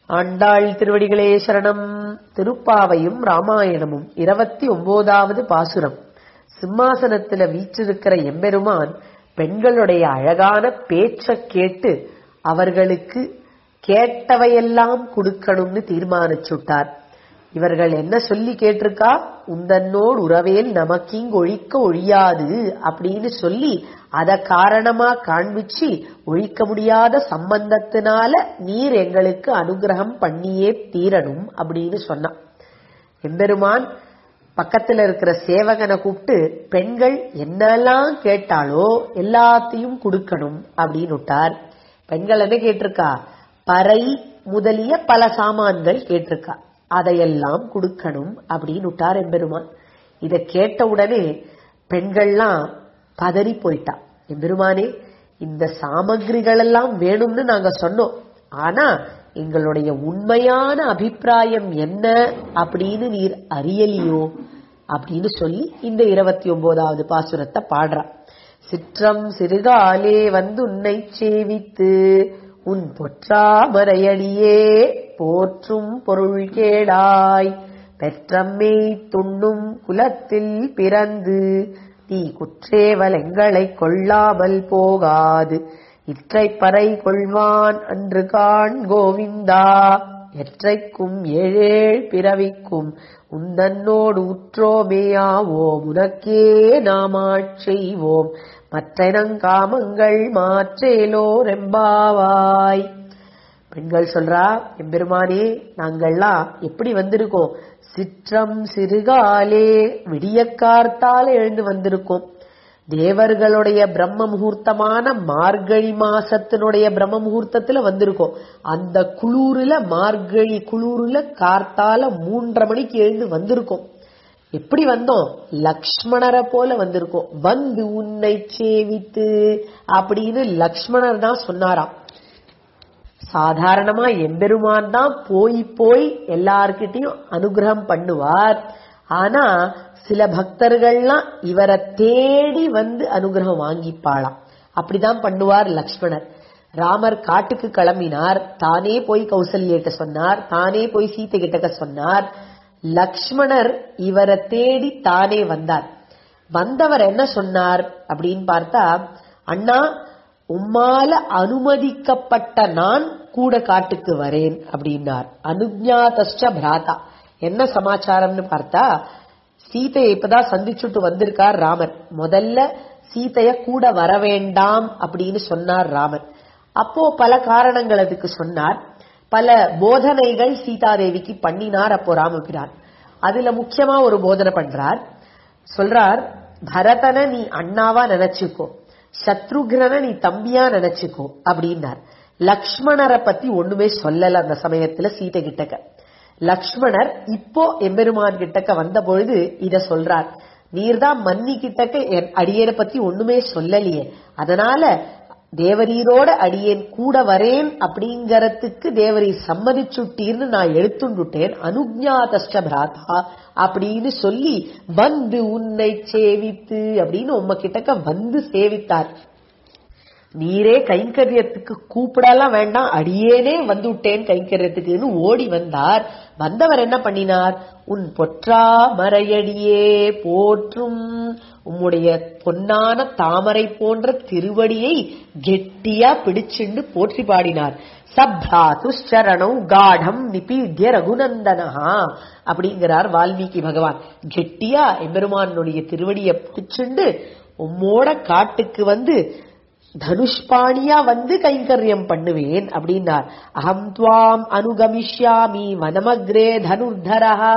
ஆண்டாள் திருவடிகளே சரணம் திருப்பாவையும் ராமாயணமும் இருபத்தி ஒன்பதாவது பாசுரம் சிம்மாசனத்துல வீற்றிருக்கிற எம்பெருமான் பெண்களுடைய அழகான பேச்ச கேட்டு அவர்களுக்கு கேட்டவையெல்லாம் கொடுக்கணும்னு தீர்மானிச்சுட்டார் இவர்கள் என்ன சொல்லி கேட்டிருக்கா உந்தன்னோடு உறவேல் நமக்கிங் ஒழிக்க ஒழியாது அப்படின்னு சொல்லி அத காரணமா காண்பிச்சு ஒழிக்க முடியாத சம்பந்தத்தினால நீர் எங்களுக்கு அனுகிரகம் பண்ணியே தீரணும் அப்படின்னு சொன்னான் எம்பெருமான் பக்கத்துல இருக்கிற சேவகனை கூப்பிட்டு பெண்கள் என்னெல்லாம் கேட்டாலோ எல்லாத்தையும் கொடுக்கணும் அப்படின்னு விட்டார் பெண்கள் என்ன கேட்டிருக்கா பறை முதலிய பல சாமான்கள் கேட்டிருக்கா அதையெல்லாம் கொடுக்கணும் அப்படின்னு விட்டார் எம்பெருமான் இத கேட்ட உடனே பெண்கள்லாம் பதறி போயிட்டா எம்பெருமானே இந்த சாமகிரிகள் எல்லாம் வேணும்னு நாங்க சொன்னோம் ஆனா எங்களுடைய உண்மையான அபிப்பிராயம் என்ன அப்படின்னு நீர் அறியலியோ அப்படின்னு சொல்லி இந்த இருபத்தி ஒன்பதாவது பாசுரத்தை பாடுறா சிற்றம் சிறுகாலே வந்து உன்னை சேவித்து உன் பொற்றாமரையடியே போற்றும் பொருள் கேளாய் பெற்றம்மை துண்ணும் குலத்தில் பிறந்து நீ குற்றேவல் எங்களைக் கொள்ளாமல் போகாது இற்றை பறை கொள்வான் அன்று காண் கோவிந்தா எற்றைக்கும் ஏழேழ் பிறவிக்கும் உந்தன்னோடு உற்றோமேயாவோம் உனக்கே நாமாட் செய்வோம் மற்றனங்காமங்கள் மாற்றேலோ ரெம்பாவாய் பெண்கள் சொல்றா எம்பெருமானே நாங்கள்லாம் எப்படி வந்திருக்கோம் சிற்றம் சிறுகாலே விடியக்கார்த்தால எழுந்து வந்திருக்கோம் தேவர்களுடைய பிரம்ம முகூர்த்தமான மார்கழி மாசத்தினுடைய பிரம்ம முகூர்த்தத்துல வந்திருக்கோம் அந்த குளூருல மார்கழி குளூருல கார்த்தால மூன்றரை மணிக்கு எழுந்து வந்திருக்கோம் எப்படி வந்தோம் லக்ஷ்மணரை போல வந்திருக்கோம் வந்து உன்னை சேவித்து அப்படின்னு லக்ஷ்மணர் தான் சொன்னாராம் சாதாரணமா எம்பெருமான் தான் போய் போய் எல்லார்கிட்டையும் அனுகிரகம் பண்ணுவார் ஆனா சில பக்தர்கள்லாம் இவரை தேடி வந்து அனுகிரகம் வாங்கிப்பாளாம் அப்படிதான் பண்ணுவார் லக்ஷ்மணர் ராமர் காட்டுக்கு கிளம்பினார் தானே போய் கௌசல்யிட்ட சொன்னார் தானே போய் சீத்தை கிட்டக்க சொன்னார் லக்ஷ்மணர் இவரை தேடி தானே வந்தார் வந்தவர் என்ன சொன்னார் அப்படின்னு பார்த்தா அண்ணா உம்மால அனுமதிக்கப்பட்ட நான் கூட காட்டுக்கு வரேன் அப்படின்னார் அனுஜாதஷ்ட பிராதா என்ன சமாச்சாரம்னு பார்த்தா சீதையை இப்பதான் சந்திச்சுட்டு வந்திருக்கார் ராமர் முதல்ல சீதைய கூட வர வேண்டாம் அப்படின்னு சொன்னார் ராமர் அப்போ பல காரணங்கள் அதுக்கு சொன்னார் பல போதனைகள் சீதாதேவிக்கு பண்ணினார் அப்போ ராமபிரான் அதுல முக்கியமா ஒரு போதனை பண்றார் சொல்றார் பரதனை நீ அண்ணாவா நினைச்சுக்கோ சத்ருக்னனை நீ தம்பியா நினைச்சுக்கோ அப்படின்னார் லக்ஷ்மணரை பத்தி ஒண்ணுமே சொல்லல அந்த சமயத்துல சீதை கிட்டக்க லக்ஷ்மணர் இப்போ எம்பெருமான் கிட்டக்க வந்த பொழுது இத சொல்றார் நீர்தான் மன்னி கிட்டக்க என் அடியரை பத்தி ஒண்ணுமே சொல்லலையே அதனால தேவரீரோட அடியேன் கூட வரேன் அப்படிங்கறதுக்கு தேவரீர் சம்மதிச்சுட்டீர்னு நான் எடுத்துண்டுட்டேன் அனுஜாதஷ்ட பிராதா அப்படின்னு சொல்லி வந்து உன்னை சேவித்து அப்படின்னு உம்ம கிட்டக்க வந்து சேவித்தார் நீரே கைங்கரியத்துக்கு கூப்பிடலாம் வேண்டாம் அடியேனே வந்து விட்டேன் கைங்கரியத்துக்குன்னு ஓடி வந்தார் வந்தவர் என்ன பண்ணினார் உன் பொற்றா மறையடியே போற்றும் உம்முடைய பொன்னான தாமரை போன்ற திருவடியை கெட்டியா பிடிச்சுண்டு போற்றி பாடினார் சப்ராதுஷரணம் காடம் நிபீட்ய ரகுநந்தனஹா அப்படிங்கிறார் வால்மீகி பகவான் கெட்டியா எம்பெருமானுடைய திருவடியை பிடிச்சுண்டு உம்மோட காட்டுக்கு வந்து தனுஷ்பாணியா வந்து கைங்கரியம் பண்ணுவேன் அப்படின்னார் அகம் துவாம் அனுகமிஷ்யாமி வனமக்ரே தனுர்தரஹா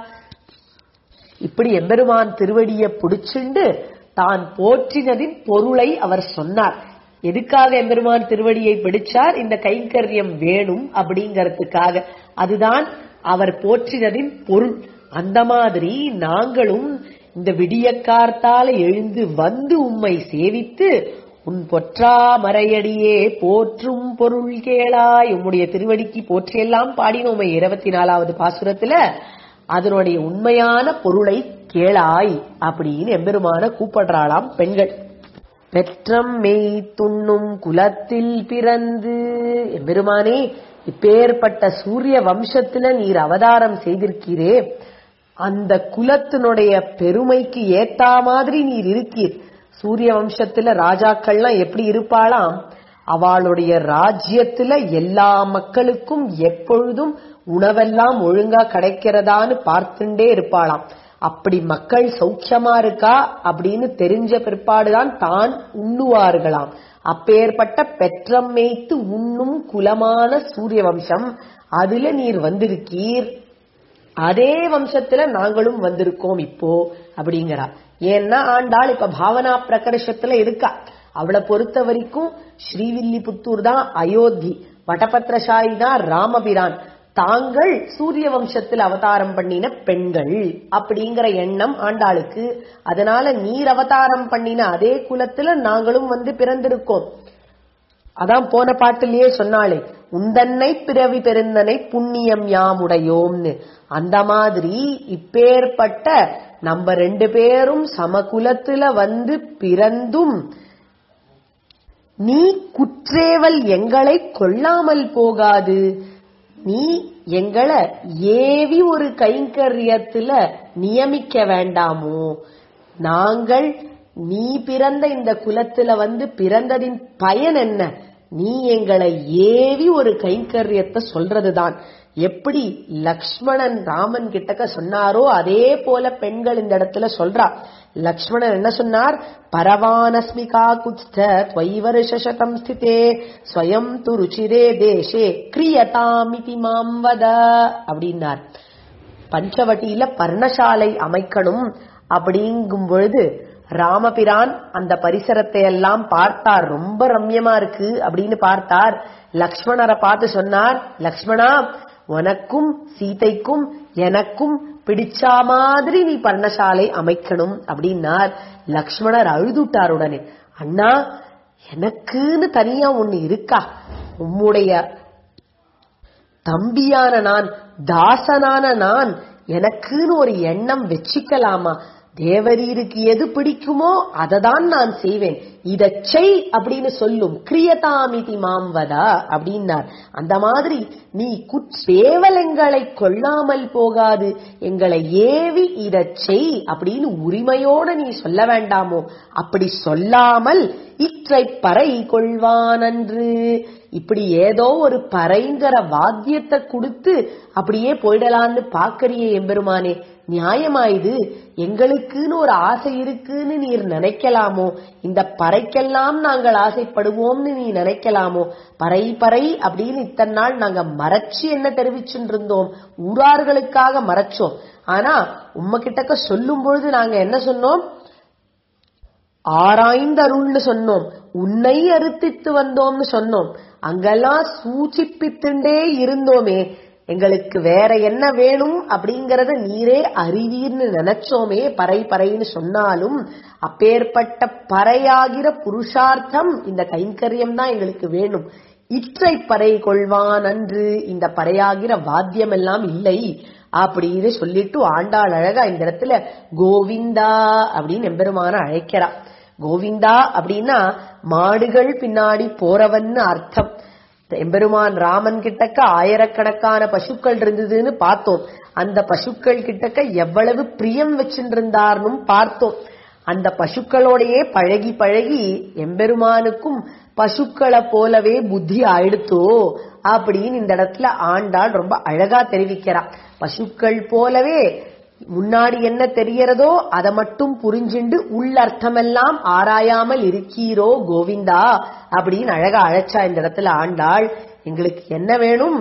இப்படி எம்பெருமான் திருவடியை பிடிச்சுண்டு தான் போற்றினதின் பொருளை அவர் சொன்னார் எதுக்காக எம்பெருமான் திருவடியை பிடிச்சார் இந்த கைங்கரியம் வேணும் அப்படிங்கறதுக்காக அதுதான் அவர் போற்றினதின் பொருள் அந்த மாதிரி நாங்களும் இந்த விடியக்கார்த்தால எழுந்து வந்து உம்மை சேவித்து உன் பொற்றா மறையடியே போற்றும் பொருள் கேளாய் உம்முடைய திருவடிக்கு போற்றியெல்லாம் பாடினோமே இருபத்தி நாலாவது பாசுரத்துல அதனுடைய உண்மையான பொருளை கேளாய் அப்படின்னு எம்பெருமான கூப்பிடுறாளாம் பெண்கள் பெற்றம் மெய் துண்ணும் குலத்தில் பிறந்து எம்பெருமானே இப்பேற்பட்ட சூரிய வம்சத்துல நீர் அவதாரம் செய்திருக்கிறே அந்த குலத்தினுடைய பெருமைக்கு ஏத்தா மாதிரி நீர் இருக்கீர் சூரிய வம்சத்துல ராஜாக்கள்லாம் எப்படி இருப்பாளாம் அவளுடைய ராஜ்யத்துல எல்லா மக்களுக்கும் எப்பொழுதும் உணவெல்லாம் ஒழுங்கா கிடைக்கிறதான்னு பார்த்துட்டே இருப்பாளாம் அப்படி மக்கள் சௌக்கியமா இருக்கா அப்படின்னு தெரிஞ்ச பிற்பாடுதான் தான் உண்ணுவார்களாம் அப்பேற்பட்ட பெற்றம் மேய்த்து உண்ணும் குலமான சூரிய வம்சம் அதுல நீர் வந்திருக்கீர் அதே வம்சத்துல நாங்களும் வந்திருக்கோம் இப்போ அப்படிங்கிறா ஏன்னா ஆண்டாள் இப்ப பாவனா பிரகர்ஷத்துல இருக்கா அவளை பொறுத்த வரைக்கும் ஸ்ரீவில்லிபுத்தூர் தான் அயோத்தி வடபத்திரசாயி தான் ராமபிரான் தாங்கள் சூரிய வம்சத்தில் அவதாரம் பண்ணின பெண்கள் அப்படிங்கிற எண்ணம் ஆண்டாளுக்கு அதனால நீர் அவதாரம் பண்ணின அதே குலத்துல நாங்களும் வந்து பிறந்திருக்கோம் அதான் போன பாட்டிலேயே சொன்னாளே உந்தன்னை பிறவி பெருந்தனை புண்ணியம் யாமுடையோம்னு அந்த மாதிரி இப்பேற்பட்ட நம்ம ரெண்டு பேரும் சமகுலத்துல வந்து பிறந்தும் நீ குற்றேவல் எங்களை கொள்ளாமல் போகாது நீ எங்களை ஏவி ஒரு கைங்கரியத்துல நியமிக்க வேண்டாமோ நாங்கள் நீ பிறந்த இந்த குலத்துல வந்து பிறந்ததின் பயன் என்ன நீ எங்களை ஏவி ஒரு கைங்கரியத்தை சொல்றதுதான் எப்படி லக்ஷ்மணன் ராமன் கிட்டக்க சொன்னாரோ அதே போல பெண்கள் இந்த இடத்துல சொல்றா லக்ஷ்மணன் என்ன சொன்னார் பரவானஸ்மிகா குச்த துவைவருஷம் ஸ்திதே ஸ்வயம் து ருச்சிரே தேசே கிரியதாமிதி மாம் வத அப்படின்னார் பஞ்சவட்டியில பர்ணசாலை அமைக்கணும் அப்படிங்கும் பொழுது ராமபிரான் அந்த பரிசரத்தை எல்லாம் பார்த்தார் ரொம்ப ரம்யமா இருக்கு அப்படின்னு பார்த்தார் லக்ஷ்மணரை பார்த்து சொன்னார் லக்ஷ்மணா உனக்கும் சீதைக்கும் எனக்கும் பிடிச்சா மாதிரி நீ பர்ணசாலை அமைக்கணும் அப்படின்னார் லக்ஷ்மணர் அழுதுட்டார் உடனே அண்ணா எனக்குன்னு தனியா ஒண்ணு இருக்கா உம்முடைய தம்பியான நான் தாசனான நான் எனக்குன்னு ஒரு எண்ணம் வச்சுக்கலாமா தேவரீருக்கு எது பிடிக்குமோ அதை தான் நான் செய்வேன் இத செய் அப்படின்னு சொல்லும் கிரியதாமிதி மாம்வதா அப்படின்னார் அந்த மாதிரி நீ குற்றேவலங்களை கொள்ளாமல் போகாது எங்களை ஏவி இத செய் அப்படின்னு உரிமையோட நீ சொல்ல வேண்டாமோ அப்படி சொல்லாமல் இற்றை பறை கொள்வானன்று இப்படி ஏதோ ஒரு பறைங்கிற வாத்தியத்தை கொடுத்து அப்படியே போயிடலான்னு பாக்கறியே எம்பெருமானே நியாயமா இது எங்களுக்குன்னு ஒரு ஆசை இருக்குன்னு நீர் நினைக்கலாமோ இந்த பறைக்கெல்லாம் நாங்கள் ஆசைப்படுவோம்னு நீ நினைக்கலாமோ பறை பறை அப்படின்னு இத்தனை நாள் நாங்க மறைச்சு என்ன தெரிவிச்சுட்டு இருந்தோம் ஊரார்களுக்காக மறைச்சோம் ஆனா உம்ம கிட்டக்க சொல்லும் பொழுது நாங்க என்ன சொன்னோம் ஆராய்ந்தருள்னு சொன்னோம் உன்னை அறுத்தித்து வந்தோம்னு சொன்னோம் அங்கெல்லாம் சூச்சிப்பித்துண்டே இருந்தோமே எங்களுக்கு வேற என்ன வேணும் அப்படிங்கறத நீரே அறிவீர்னு நினைச்சோமே பறை பறைன்னு சொன்னாலும் அப்பேற்பட்ட பறையாகிற புருஷார்த்தம் இந்த கைங்கரியம் தான் எங்களுக்கு வேணும் இற்றை பறை கொள்வான் அன்று இந்த பறையாகிற வாத்தியம் எல்லாம் இல்லை அப்படின்னு சொல்லிட்டு ஆண்டாள் அழகா இந்த இடத்துல கோவிந்தா அப்படின்னு எம்பெருமான அழைக்கிறா கோவிந்தா அப்படின்னா மாடுகள் பின்னாடி போறவன்னு அர்த்தம் எம்பெருமான் ராமன் கிட்டக்க ஆயிரக்கணக்கான பசுக்கள் இருந்ததுன்னு பார்த்தோம் அந்த பசுக்கள் கிட்டக்க எவ்வளவு பிரியம் வச்சுருந்தார்னு பார்த்தோம் அந்த பசுக்களோடையே பழகி பழகி எம்பெருமானுக்கும் பசுக்களை போலவே புத்தி ஆயிடுத்தோ அப்படின்னு இந்த இடத்துல ஆண்டாள் ரொம்ப அழகா தெரிவிக்கிறா பசுக்கள் போலவே முன்னாடி என்ன தெரியறதோ அதை மட்டும் புரிஞ்சுண்டு உள்ளர்த்தமெல்லாம் ஆராயாமல் இருக்கீரோ கோவிந்தா அப்படின்னு அழகா அழைச்சா இந்த இடத்துல ஆண்டாள் எங்களுக்கு என்ன வேணும்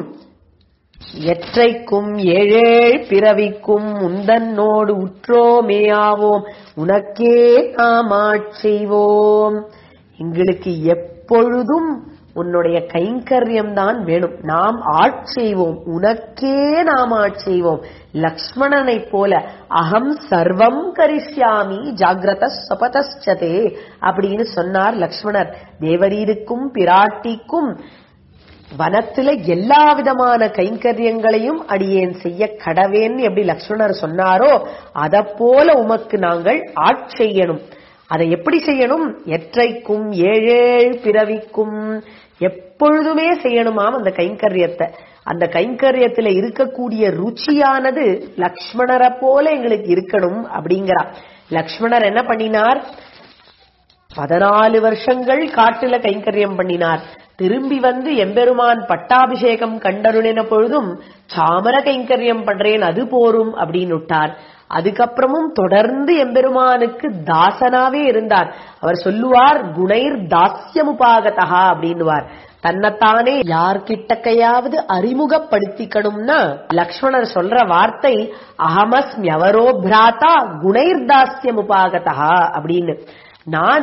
எற்றைக்கும் ஏழேழ் பிறவிக்கும் உந்தன்னோடு உற்றோமேயாவோம் உனக்கே நாம் ஆட்செய்வோம் எங்களுக்கு எப்பொழுதும் உன்னுடைய கைங்கரியம் தான் வேணும் நாம் ஆட்செய்வோம் உனக்கே நாம் ஆட்செய்வோம் லக்ஷ்மணனை போல அகம் சர்வம் கரிஷ்யாமி ஜாகிரத சபதச்சதே அப்படின்னு சொன்னார் லக்ஷ்மணர் தேவரீருக்கும் பிராட்டிக்கும் வனத்துல எல்லா விதமான கைங்கரியங்களையும் அடியேன் செய்ய கடவேன்னு எப்படி லக்ஷ்மணர் சொன்னாரோ அத போல உமக்கு நாங்கள் ஆட்செய்யணும் அதை எப்படி செய்யணும் எற்றைக்கும் ஏழேழ் பிறவிக்கும் எப்பொழுதுமே செய்யணுமாம் அந்த கைங்கரியத்தை அந்த கைங்கரியத்துல இருக்கக்கூடிய ருச்சியானது லக்ஷ்மணரை போல எங்களுக்கு இருக்கணும் அப்படிங்கிறா லக்ஷ்மணர் என்ன பண்ணினார் பதினாலு வருஷங்கள் காட்டுல கைங்கரியம் பண்ணினார் திரும்பி வந்து எம்பெருமான் பட்டாபிஷேகம் கண்டருளின பொழுதும் சாமர கைங்கரியம் பண்றேன் அது போரும் அப்படின்னு விட்டார் அதுக்கப்புறமும் தொடர்ந்து எம்பெருமானுக்கு தாசனாவே இருந்தார் அவர் சொல்லுவார் குணைர் தாஸ்யமுபாகதா அப்படின்னுவார் தன்னைத்தானே யார்கிட்டக்கையாவது அறிமுகப்படுத்திக்கணும்னா லக்ஷ்மணர் சொல்ற வார்த்தை அகமஸ்மியவரோ பிராத்தா குணைர் தாஸ்யமுபாகதா அப்படின்னு நான்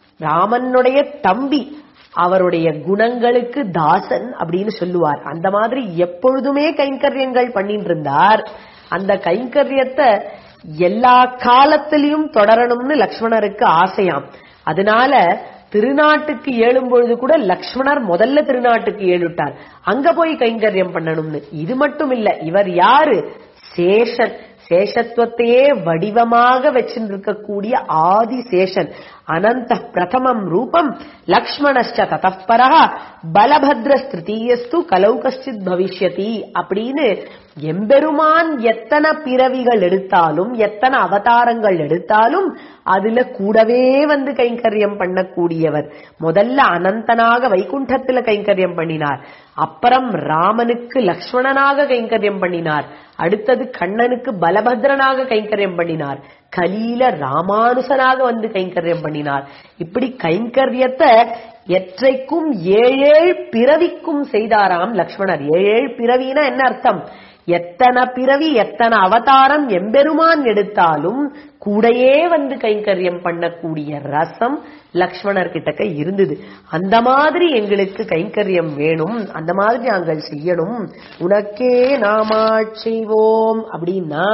ராமனுடைய தம்பி அவருடைய குணங்களுக்கு தாசன் அப்படின்னு சொல்லுவார் அந்த மாதிரி எப்பொழுதுமே கைங்கரியங்கள் பண்ணிட்டு இருந்தார் அந்த கைங்கரியத்தை எல்லா காலத்திலையும் தொடரணும்னு லக்ஷ்மணருக்கு ஆசையாம் அதனால திருநாட்டுக்கு ஏழும் பொழுது கூட லக்ஷ்மணர் முதல்ல திருநாட்டுக்கு ஏழுட்டார் அங்க போய் கைங்கரியம் பண்ணணும்னு இது மட்டும் இல்ல இவர் யாரு சேஷன் சேஷத்துவத்தையே வடிவமாக வச்சிருக்கக்கூடிய ஆதிசேஷன் அனந்த பிரதமம் ரூபம் லக்ஷ்மணஷ்ட ததப்பரா பலபத்ர திருத்தீயஸ்து கலௌ கஷ்டித் பவிஷ்யதி அப்படின்னு எம்பெருமான் எத்தனை பிறவிகள் எடுத்தாலும் எத்தனை அவதாரங்கள் எடுத்தாலும் அதுல கூடவே வந்து கைங்கரியம் பண்ணக்கூடியவர் முதல்ல அனந்தனாக வைகுண்டத்துல கைங்கரியம் பண்ணினார் அப்புறம் ராமனுக்கு லக்ஷ்மணனாக கைங்கரியம் பண்ணினார் அடுத்தது கண்ணனுக்கு பலபத்ரனாக கைங்கரியம் பண்ணினார் கலீல ராமானுசனாக வந்து கைங்கரியம் பண்ணினார் இப்படி கைங்கரியத்தை எற்றைக்கும் ஏழேழ் பிறவிக்கும் செய்தாராம் லக்ஷ்மணர் ஏழேழ் பிறவினா என்ன அர்த்தம் எத்தனை பிறவி எத்தனை அவதாரம் எம்பெருமான் எடுத்தாலும் கூடையே வந்து கைங்கரியம் பண்ணக்கூடிய ரசம் லக்ஷ்மணர் கிட்டக்க இருந்தது அந்த மாதிரி எங்களுக்கு கைங்கரியம் வேணும் அந்த மாதிரி நாங்கள் செய்யணும் உனக்கே நாமாட் செய்வோம் அப்படின்னா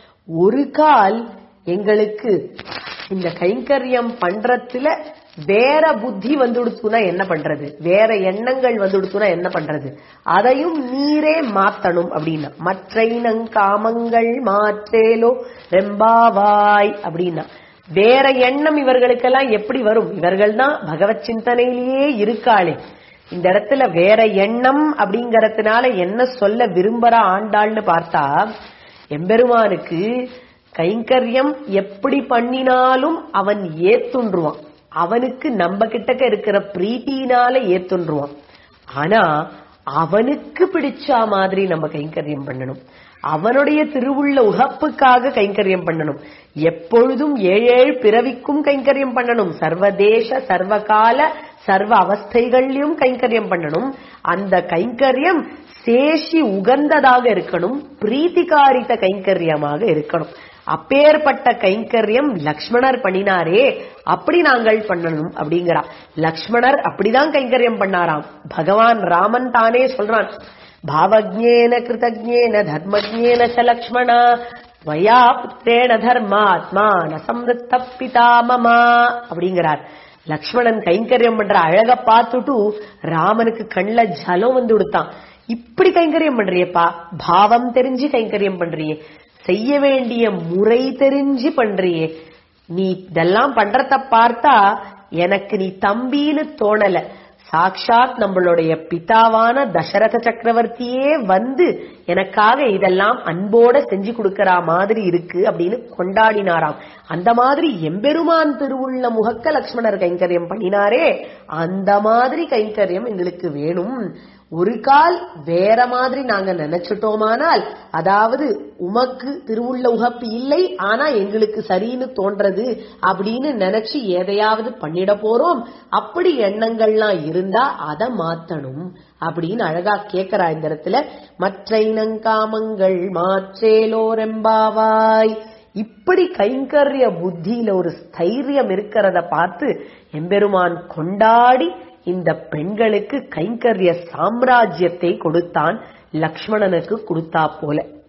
ஒரு கால் எங்களுக்கு இந்த கைங்கரியம் பண்றதுல வேற புத்தி வந்துடுத்துனா என்ன பண்றது வேற எண்ணங்கள் வந்துடுத்துனா என்ன பண்றது அதையும் நீரே மாத்தணும் அப்படின்னா மற்ற காமங்கள் மாற்றேலோ ரெம்பாவாய் அப்படின்னா வேற எண்ணம் இவர்களுக்கெல்லாம் எப்படி வரும் இவர்கள் தான் பகவத் சிந்தனையிலேயே இருக்காளே இந்த இடத்துல வேற எண்ணம் அப்படிங்கறதுனால என்ன சொல்ல விரும்புற ஆண்டாள்னு பார்த்தா எம்பெருமானுக்கு கைங்கரியம் எப்படி பண்ணினாலும் அவன் ஏத்துன்றுவான் அவனுக்கு நம்ம கிட்டக்க இருக்கிற பிரீத்தினால ஏத்துன்றுவான் ஆனா அவனுக்கு பிடிச்ச மாதிரி நம்ம கைங்கரியம் பண்ணணும் அவனுடைய திருவுள்ள உகப்புக்காக கைங்கரியம் பண்ணணும் எப்பொழுதும் ஏழேழு பிறவிக்கும் கைங்கரியம் பண்ணணும் சர்வதேச சர்வகால சர்வ அவஸ்தைகள்லயும் கைங்கரியம் பண்ணணும் அந்த கைங்கரியம் சேஷி உகந்ததாக இருக்கணும் பிரீத்திகாரித்த கைங்கரியமாக இருக்கணும் அப்பேற்பட்ட கைங்கரியம் லக்ஷ்மணர் பண்ணினாரே அப்படி நாங்கள் பண்ணணும் அப்படிங்கிறா லக்ஷ்மணர் அப்படிதான் கைங்கரியம் பண்ணாராம் பகவான் ராமன் தானே சொல்றான் பாவஜேன கிருதஜேன தர்மஜேன ச லக்ஷ்மணா வயா புத்திரேண தர்மாத்மா ந சம்ருத்த பிதா மமா அப்படிங்கிறார் லக்ஷ்மணன் கைங்கரியம் பண்ற அழக பார்த்துட்டு ராமனுக்கு கண்ணுல ஜலம் வந்து கொடுத்தான் இப்படி கைங்கரியம் பண்றியப்பா பாவம் தெரிஞ்சு கைங்கரியம் பண்றியே செய்ய வேண்டிய முறை தெரிஞ்சு பண்றியே நீ இதெல்லாம் பண்றத பார்த்தா எனக்கு நீ தம்பின்னு தோணல சாக்ஷாத் நம்மளுடைய பிதாவான தசரத சக்கரவர்த்தியே வந்து எனக்காக இதெல்லாம் அன்போட செஞ்சு கொடுக்கற மாதிரி இருக்கு அப்படின்னு கொண்டாடினாராம் அந்த மாதிரி எம்பெருமான் திருவுள்ள முகக்க லக்ஷ்மணர் கைங்கரியம் பண்ணினாரே அந்த மாதிரி கைங்கரியம் எங்களுக்கு வேணும் ஒரு கால் வேற மாதிரி நாங்க நினைச்சிட்டோமானால் அதாவது உமக்கு திருவுள்ள உகப்பு இல்லை ஆனா எங்களுக்கு சரின்னு தோன்றது அப்படின்னு நினைச்சு எதையாவது பண்ணிட போறோம் அப்படி எண்ணங்கள்லாம் இருந்தா அதை மாத்தணும் அப்படின்னு அழகா கேக்குறா இந்த இடத்துல மற்ற இனங்காமங்கள் மாற்றேலோரெம்பாவாய் இப்படி கைங்கரிய புத்தியில ஒரு ஸ்தைரியம் இருக்கிறத பார்த்து எம்பெருமான் கொண்டாடி இந்த பெண்களுக்கு கைங்கரிய சாம்ராஜ்யத்தை கொடுத்தான் லக்ஷ்மணனுக்கு கொடுத்தா போல